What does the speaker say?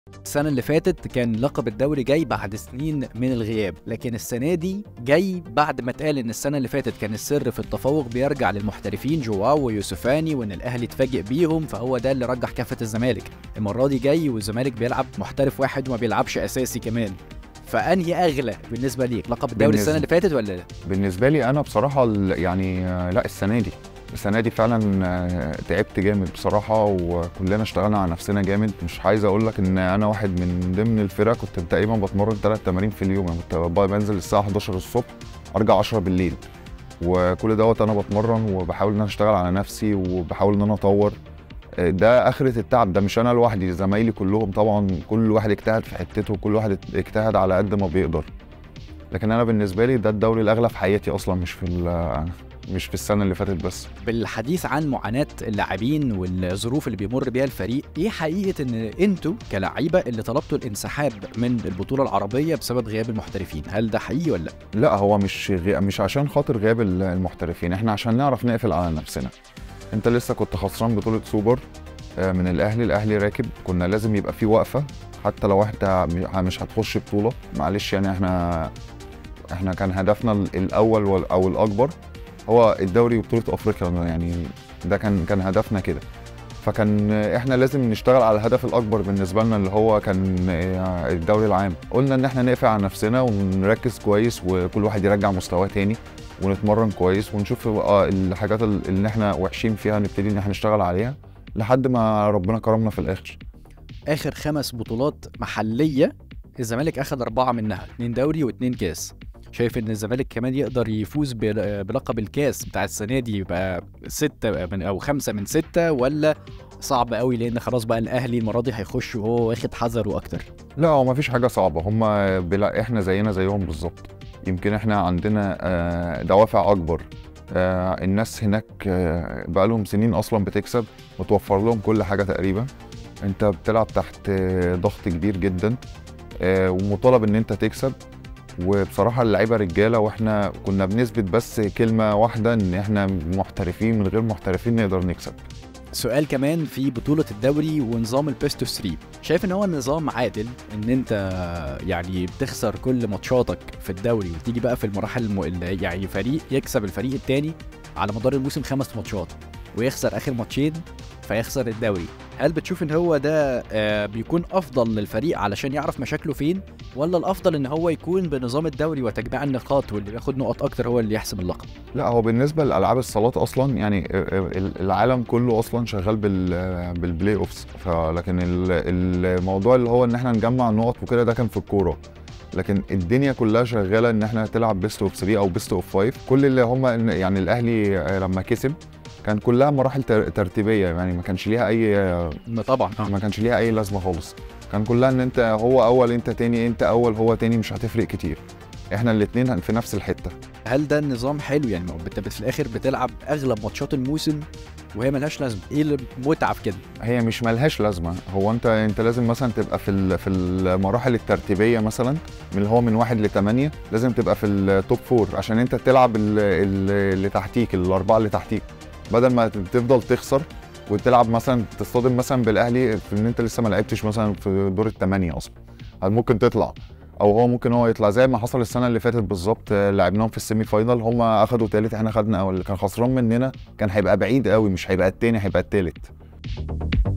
السنة اللي فاتت كان لقب الدوري جاي بعد سنين من الغياب لكن السنة دي جاي بعد ما اتقال ان السنة اللي فاتت كان السر في التفوق بيرجع للمحترفين جواو ويوسفاني وان الاهلي اتفاجئ بيهم فهو ده اللي رجح كفة الزمالك المرة دي جاي والزمالك بيلعب محترف واحد وما بيلعبش اساسي كمان فانهي اغلى بالنسبة ليك لقب الدوري بالنسبة- السنة اللي فاتت ولا لا؟ بالنسبه لي انا بصراحه ال- يعني آه، لا السنه دي السنه دي فعلا آه، تعبت جامد بصراحه وكلنا اشتغلنا على نفسنا جامد مش عايز اقول لك ان انا واحد من ضمن الفرق كنت تقريبا بتمرن ثلاث تمارين في اليوم يعني كنت ب- بنزل الساعه 11 الصبح ارجع 10 بالليل وكل دوت انا بتمرن وبحاول ان انا اشتغل على نفسي وبحاول ان انا اطور آه، ده اخره التعب ده مش انا لوحدي زمايلي كلهم طبعا كل واحد اجتهد في حتته وكل واحد اجتهد على قد ما بيقدر لكن انا بالنسبه لي ده الدوري الاغلى في حياتي اصلا مش في ال- مش في السنه اللي فاتت بس بالحديث عن معاناة اللاعبين والظروف اللي بيمر بيها الفريق ايه حقيقة ان انتوا كلاعيبة اللي طلبتوا الانسحاب من البطولة العربية بسبب غياب المحترفين هل ده حقيقي ولا لا؟ لا هو مش غي... مش عشان خاطر غياب ال- المحترفين احنا عشان نعرف نقفل على نفسنا انت لسه كنت خسران بطوله سوبر آه، من الاهلي الاهلي راكب كنا لازم يبقى في وقفه حتى لو انت م- مش هتخش بطوله معلش يعني احنا احنا كان هدفنا ال- الاول وال- او الاكبر هو الدوري وبطوله افريقيا يعني ده كان كان هدفنا كده فكان احنا لازم نشتغل على الهدف الاكبر بالنسبه لنا اللي هو كان آه، الدوري العام قلنا ان احنا نقفل على نفسنا ونركز كويس وكل واحد يرجع مستواه تاني ونتمرن كويس ونشوف آه، الحاجات اللي احنا وحشين فيها نبتدي ان احنا نشتغل عليها لحد ما ربنا كرمنا في الاخر اخر خمس بطولات محلية الزمالك اخذ اربعة منها اتنين دوري واتنين كاس شايف ان الزمالك كمان يقدر يفوز بل- بلقب الكاس بتاع السنة دي يبقى ستة من او خمسة من ستة ولا صعب قوي لان خلاص بقى الاهلي المرة دي هيخش وهو واخد حذره اكتر لا هو مفيش حاجة صعبة هما بلا احنا زينا زيهم بالظبط يمكن احنا عندنا آه، دوافع أكبر آه، الناس هناك آه، بقالهم سنين أصلا بتكسب متوفر لهم كل حاجة تقريبا انت بتلعب تحت آه، ضغط كبير جدا آه، ومطالب ان انت تكسب وبصراحة اللعيبة رجالة واحنا كنا بنثبت بس كلمة واحدة ان احنا محترفين من غير محترفين نقدر نكسب سؤال كمان في بطولة الدوري ونظام البيست 3 شايف ان هو نظام عادل ان انت يعني بتخسر كل ماتشاتك في الدوري وتيجي بقى في المراحل الم... ال- يعني فريق يكسب الفريق التاني على مدار الموسم خمس ماتشات ويخسر اخر ماتشين فيخسر الدوري هل بتشوف ان هو ده آه، بيكون افضل للفريق علشان يعرف مشاكله فين ولا الافضل ان هو يكون بنظام الدوري وتجميع النقاط واللي بياخد نقط اكتر هو اللي يحسم اللقب لا هو بالنسبه لالعاب الصالات اصلا يعني ال- العالم كله اصلا شغال بال بالبلاي اوفس فلكن ال- الموضوع اللي هو ان احنا نجمع نقط وكده ده كان في الكوره لكن الدنيا كلها شغاله ان احنا تلعب بيست اوف 3 او بيست اوف 5 كل اللي هم يعني الاهلي لما كسب كان كلها مراحل تر- ترتيبيه يعني ما كانش ليها اي ما طبعا آه. ما كانش ليها اي لازمه خالص كان كلها ان انت هو اول انت تاني انت اول هو تاني مش هتفرق كتير احنا الاتنين في نفس الحته هل ده النظام حلو يعني ما هو انت في الاخر بتلعب اغلب ماتشات الموسم وهي ملهاش لازمه ايه المتعه في كده هي مش ملهاش لازمه هو انت انت لازم مثلا تبقى في ال- في المراحل الترتيبيه مثلا من اللي هو من واحد لثمانيه لازم تبقى في التوب فور عشان انت تلعب ال- ال- اللي تحتيك الاربعه اللي تحتيك بدل ما تفضل تخسر وتلعب مثلا تصطدم مثلا بالاهلي في ان انت لسه ما لعبتش مثلا في دور الثمانيه اصلا هل ممكن تطلع او هو ممكن هو يطلع زي ما حصل السنه اللي فاتت بالظبط آه، لعبناهم في السيمي فاينال هم اخدوا ثالث احنا خدنا اول اللي كان خسران مننا كان هيبقى بعيد قوي مش هيبقى التاني هيبقى التالت